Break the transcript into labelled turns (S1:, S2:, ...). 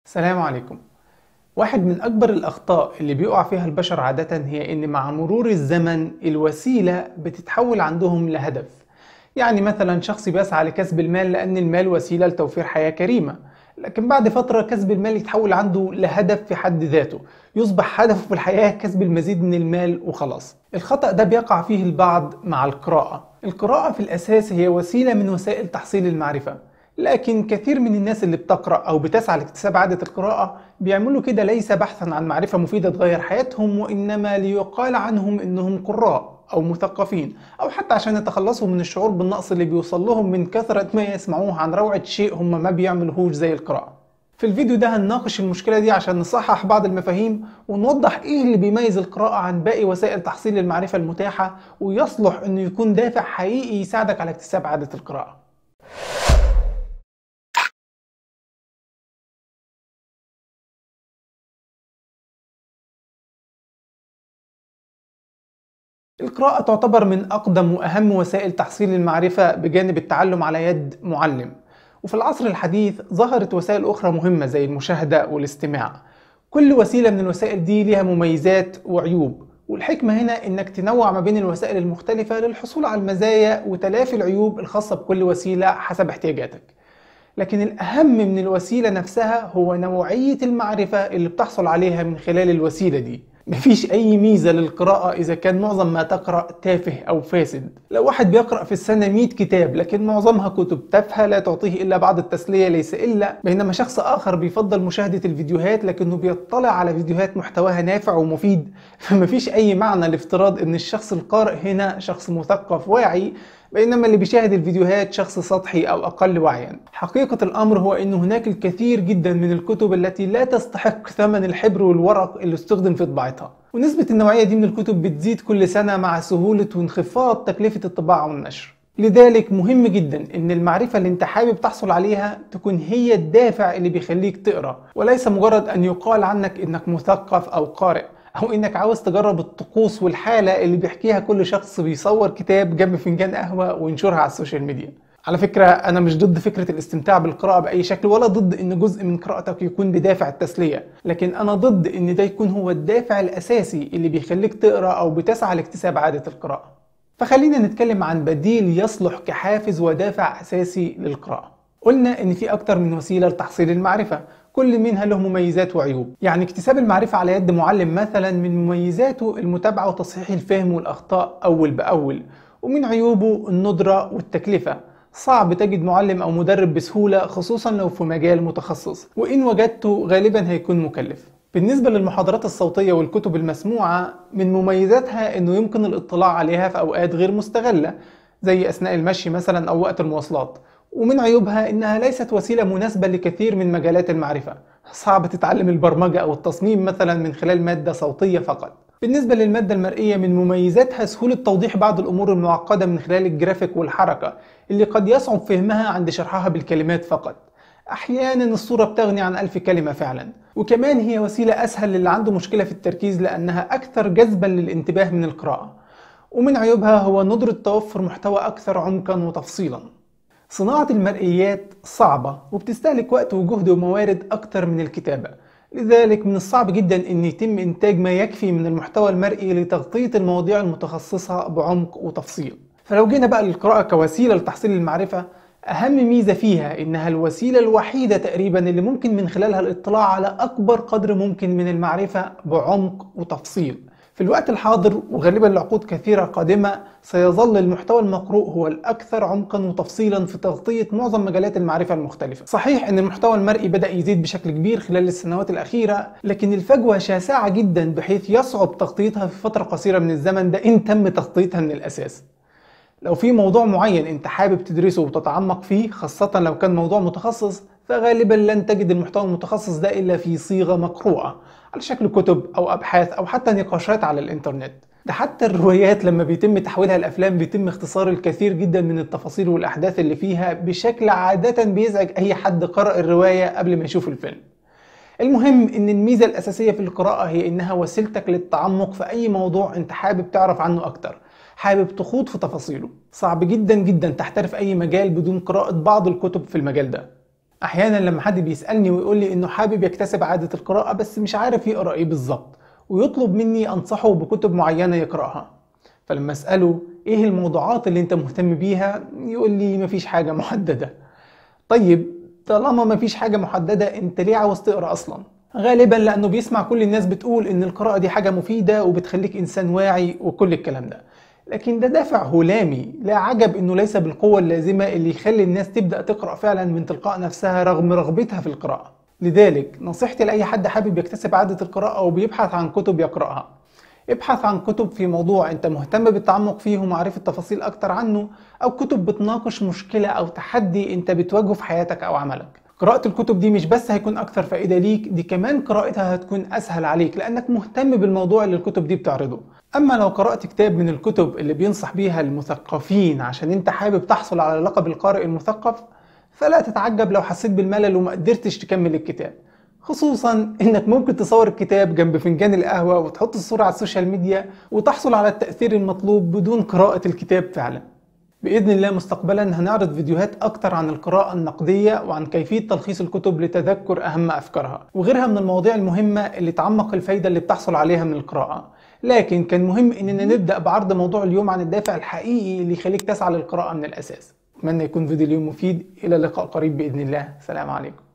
S1: السلام عليكم واحد من أكبر الأخطاء اللي بيقع فيها البشر عادة هي إن مع مرور الزمن الوسيلة بتتحول عندهم لهدف يعني مثلا شخص بيسعى لكسب المال لأن المال وسيلة لتوفير حياة كريمة لكن بعد فترة كسب المال يتحول عنده لهدف في حد ذاته يصبح هدفه في الحياة كسب المزيد من المال وخلاص الخطأ ده بيقع فيه البعض مع القراءة القراءة في الأساس هي وسيلة من وسائل تحصيل المعرفة لكن كثير من الناس اللي بتقرأ أو بتسعى لاكتساب عادة القراءة بيعملوا كده ليس بحثا عن معرفة مفيدة تغير حياتهم وإنما ليقال عنهم إنهم قراء أو مثقفين أو حتى عشان يتخلصوا من الشعور بالنقص اللي بيوصل لهم من كثرة ما يسمعوه عن روعة شيء هم ما بيعملوهوش زي القراءة في الفيديو ده هنناقش المشكلة دي عشان نصحح بعض المفاهيم ونوضح ايه اللي بيميز القراءة عن باقي وسائل تحصيل المعرفة المتاحة ويصلح انه يكون دافع حقيقي يساعدك على اكتساب عادة القراءة القراءة تعتبر من أقدم وأهم وسائل تحصيل المعرفة بجانب التعلم على يد معلم وفي العصر الحديث ظهرت وسائل أخرى مهمة زي المشاهدة والاستماع كل وسيلة من الوسائل دي ليها مميزات وعيوب والحكمة هنا إنك تنوع ما بين الوسائل المختلفة للحصول على المزايا وتلافي العيوب الخاصة بكل وسيلة حسب احتياجاتك لكن الأهم من الوسيلة نفسها هو نوعية المعرفة اللي بتحصل عليها من خلال الوسيلة دي مفيش أي ميزة للقراءة إذا كان معظم ما تقرأ تافه أو فاسد لو واحد بيقرأ في السنة 100 كتاب لكن معظمها كتب تافهة لا تعطيه إلا بعض التسلية ليس إلا بينما شخص آخر بيفضل مشاهدة الفيديوهات لكنه بيطلع على فيديوهات محتواها نافع ومفيد فمفيش أي معنى لافتراض إن الشخص القارئ هنا شخص مثقف واعي بينما اللي بيشاهد الفيديوهات شخص سطحي أو أقل وعيا حقيقة الأمر هو أن هناك الكثير جدا من الكتب التي لا تستحق ثمن الحبر والورق اللي استخدم في طباعتها ونسبة النوعية دي من الكتب بتزيد كل سنة مع سهولة وانخفاض تكلفة الطباعة والنشر لذلك مهم جدا ان المعرفة اللي انت حابب تحصل عليها تكون هي الدافع اللي بيخليك تقرا وليس مجرد ان يقال عنك انك مثقف او قارئ او انك عاوز تجرب الطقوس والحاله اللي بيحكيها كل شخص بيصور كتاب جنب فنجان قهوه وينشرها على السوشيال ميديا على فكرة أنا مش ضد فكرة الاستمتاع بالقراءة بأي شكل ولا ضد إن جزء من قراءتك يكون بدافع التسلية، لكن أنا ضد إن ده يكون هو الدافع الأساسي اللي بيخليك تقرأ أو بتسعى لاكتساب عادة القراءة. فخلينا نتكلم عن بديل يصلح كحافز ودافع أساسي للقراءة. قلنا إن في أكتر من وسيلة لتحصيل المعرفة، كل منها له مميزات وعيوب يعني اكتساب المعرفة على يد معلم مثلا من مميزاته المتابعة وتصحيح الفهم والأخطاء أول بأول ومن عيوبه الندرة والتكلفة صعب تجد معلم أو مدرب بسهولة خصوصا لو في مجال متخصص وإن وجدته غالبا هيكون مكلف بالنسبة للمحاضرات الصوتية والكتب المسموعة من مميزاتها أنه يمكن الاطلاع عليها في أوقات غير مستغلة زي أثناء المشي مثلا أو وقت المواصلات ومن عيوبها إنها ليست وسيلة مناسبة لكثير من مجالات المعرفة صعب تتعلم البرمجة أو التصميم مثلا من خلال مادة صوتية فقط بالنسبة للمادة المرئية من مميزاتها سهولة توضيح بعض الأمور المعقدة من خلال الجرافيك والحركة اللي قد يصعب فهمها عند شرحها بالكلمات فقط أحيانا الصورة بتغني عن ألف كلمة فعلا وكمان هي وسيلة أسهل للي عنده مشكلة في التركيز لأنها أكثر جذبا للانتباه من القراءة ومن عيوبها هو ندرة توفر محتوى أكثر عمقا وتفصيلا صناعة المرئيات صعبة وبتستهلك وقت وجهد وموارد أكتر من الكتابة لذلك من الصعب جدا أن يتم إنتاج ما يكفي من المحتوى المرئي لتغطية المواضيع المتخصصة بعمق وتفصيل فلو جينا بقى للقراءة كوسيلة لتحصيل المعرفة أهم ميزة فيها إنها الوسيلة الوحيدة تقريبا اللي ممكن من خلالها الاطلاع على أكبر قدر ممكن من المعرفة بعمق وتفصيل في الوقت الحاضر وغالبا لعقود كثيرة قادمة سيظل المحتوى المقروء هو الأكثر عمقا وتفصيلا في تغطية معظم مجالات المعرفة المختلفة صحيح أن المحتوى المرئي بدأ يزيد بشكل كبير خلال السنوات الأخيرة لكن الفجوة شاسعة جدا بحيث يصعب تغطيتها في فترة قصيرة من الزمن ده إن تم تغطيتها من الأساس لو في موضوع معين انت حابب تدرسه وتتعمق فيه خاصة لو كان موضوع متخصص فغالبا لن تجد المحتوى المتخصص ده إلا في صيغة مقروءة على شكل كتب أو أبحاث أو حتى نقاشات على الإنترنت ده حتى الروايات لما بيتم تحويلها لأفلام بيتم اختصار الكثير جدا من التفاصيل والأحداث اللي فيها بشكل عادة بيزعج أي حد قرأ الرواية قبل ما يشوف الفيلم المهم ان الميزة الاساسية في القراءة هي انها وسيلتك للتعمق في اي موضوع انت حابب تعرف عنه اكتر حابب تخوض في تفاصيله صعب جدا جدا تحترف اي مجال بدون قراءة بعض الكتب في المجال ده احيانا لما حد بيسالني ويقول لي انه حابب يكتسب عاده القراءه بس مش عارف يقرا ايه بالظبط ويطلب مني انصحه بكتب معينه يقراها فلما اساله ايه الموضوعات اللي انت مهتم بيها يقول لي مفيش حاجه محدده طيب طالما مفيش حاجه محدده انت ليه عاوز تقرا اصلا غالبا لانه بيسمع كل الناس بتقول ان القراءه دي حاجه مفيده وبتخليك انسان واعي وكل الكلام ده لكن ده دافع هلامي لا عجب انه ليس بالقوه اللازمه اللي يخلي الناس تبدا تقرا فعلا من تلقاء نفسها رغم رغبتها في القراءه لذلك نصيحتي لاي حد حابب يكتسب عاده القراءه وبيبحث عن كتب يقراها ابحث عن كتب في موضوع انت مهتم بالتعمق فيه ومعرفة تفاصيل اكتر عنه او كتب بتناقش مشكلة او تحدي انت بتواجهه في حياتك او عملك قراءة الكتب دي مش بس هيكون أكثر فائدة ليك دي كمان قراءتها هتكون أسهل عليك لأنك مهتم بالموضوع اللي الكتب دي بتعرضه أما لو قرأت كتاب من الكتب اللي بينصح بيها المثقفين عشان أنت حابب تحصل على لقب القارئ المثقف فلا تتعجب لو حسيت بالملل وما قدرتش تكمل الكتاب خصوصا انك ممكن تصور الكتاب جنب فنجان القهوة وتحط الصورة على السوشيال ميديا وتحصل على التأثير المطلوب بدون قراءة الكتاب فعلا بإذن الله مستقبلا هنعرض فيديوهات أكتر عن القراءة النقدية وعن كيفية تلخيص الكتب لتذكر أهم أفكارها وغيرها من المواضيع المهمة اللي تعمق الفايدة اللي بتحصل عليها من القراءة لكن كان مهم إننا نبدأ بعرض موضوع اليوم عن الدافع الحقيقي اللي يخليك تسعى للقراءة من الأساس أتمنى يكون فيديو اليوم مفيد إلى لقاء قريب بإذن الله سلام عليكم